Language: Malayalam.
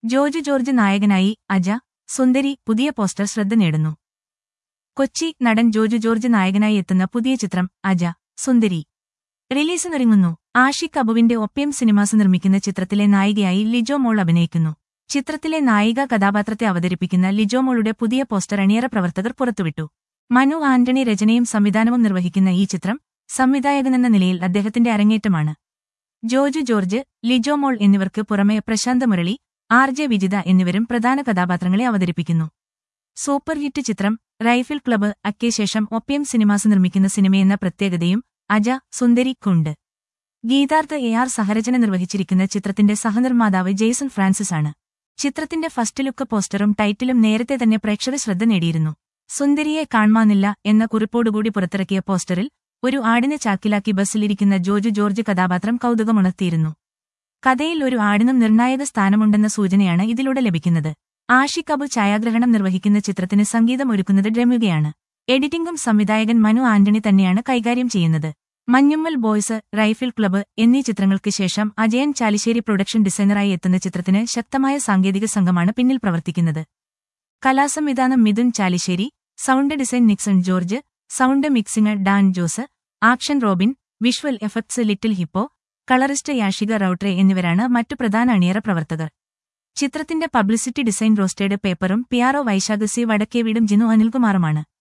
ജോർജ് ജോർജ് നായകനായി അജ സുന്ദരി പുതിയ പോസ്റ്റർ ശ്രദ്ധ നേടുന്നു കൊച്ചി നടൻ ജോർജ് ജോർജ് നായകനായി എത്തുന്ന പുതിയ ചിത്രം അജ സുന്ദരി റിലീസിനൊരുങ്ങുന്നു ആഷിഖ് അബുവിന്റെ ഒപ്പിയം സിനിമാസ് നിർമ്മിക്കുന്ന ചിത്രത്തിലെ നായികയായി ലിജോ മോൾ അഭിനയിക്കുന്നു ചിത്രത്തിലെ നായിക കഥാപാത്രത്തെ അവതരിപ്പിക്കുന്ന ലിജോ മോളുടെ പുതിയ പോസ്റ്റർ അണിയറ പ്രവർത്തകർ പുറത്തുവിട്ടു മനു ആന്റണി രചനയും സംവിധാനവും നിർവഹിക്കുന്ന ഈ ചിത്രം സംവിധായകനെന്ന നിലയിൽ അദ്ദേഹത്തിന്റെ അരങ്ങേറ്റമാണ് ജോജു ജോർജ് ലിജോ മോൾ എന്നിവർക്ക് പുറമെ പ്രശാന്ത് മുരളി ആർ ജെ വിജിത എന്നിവരും പ്രധാന കഥാപാത്രങ്ങളെ അവതരിപ്പിക്കുന്നു സൂപ്പർ ഹിറ്റ് ചിത്രം റൈഫിൾ ക്ലബ്ബ് അക്കെ ശേഷം ഒപ്പിയം സിനിമാസ് നിർമ്മിക്കുന്ന സിനിമയെന്ന പ്രത്യേകതയും അജ സുന്ദരി കുണ്ട് ഗീതാർത്ഥ എ ആർ സഹരചന നിർവഹിച്ചിരിക്കുന്ന ചിത്രത്തിന്റെ സഹനിർമ്മാതാവ് ജെയ്സൺ ഫ്രാൻസിസ് ആണ് ചിത്രത്തിന്റെ ഫസ്റ്റ് ലുക്ക് പോസ്റ്ററും ടൈറ്റിലും നേരത്തെ തന്നെ പ്രേക്ഷക ശ്രദ്ധ നേടിയിരുന്നു സുന്ദരിയെ കാണാനില്ല എന്ന കുറിപ്പോടുകൂടി പുറത്തിറക്കിയ പോസ്റ്ററിൽ ഒരു ആടിനെ ചാക്കിലാക്കി ബസ്സിലിരിക്കുന്ന ജോജു ജോർജ് കഥാപാത്രം കൗതുകമുണർത്തിയിരുന്നു കഥയിൽ ഒരു ആടിനും നിർണായക സ്ഥാനമുണ്ടെന്ന സൂചനയാണ് ഇതിലൂടെ ലഭിക്കുന്നത് ആഷിഖ് അബു ഛായാഗ്രഹണം നിർവഹിക്കുന്ന ചിത്രത്തിന് സംഗീതം ഒരുക്കുന്നത് ഡ്രമുകയാണ് എഡിറ്റിംഗും സംവിധായകൻ മനു ആന്റണി തന്നെയാണ് കൈകാര്യം ചെയ്യുന്നത് മഞ്ഞുമ്മൽ ബോയ്സ് റൈഫിൾ ക്ലബ്ബ് എന്നീ ചിത്രങ്ങൾക്ക് ശേഷം അജയൻ ചാലിശ്ശേരി പ്രൊഡക്ഷൻ ഡിസൈനറായി എത്തുന്ന ചിത്രത്തിന് ശക്തമായ സാങ്കേതിക സംഘമാണ് പിന്നിൽ പ്രവർത്തിക്കുന്നത് കലാസംവിധാനം Midhun Chalissery sound design Nixon George sound mixing Dan Jose action Robin visual effects Little Hippo colourist Yashika Routray എന്നിവരാണ് മറ്റു പ്രധാന അണിയറ പ്രവർത്തകർ ചിത്രത്തിന്റെ പബ്ലിസിറ്റി ഡിസൈൻ റോസ്റ്റേഡ് പേപ്പറും പിയാറോ വൈശാഖ് സി വടക്കേവീടും ജിനു അനിൽകുമാറുമാണ്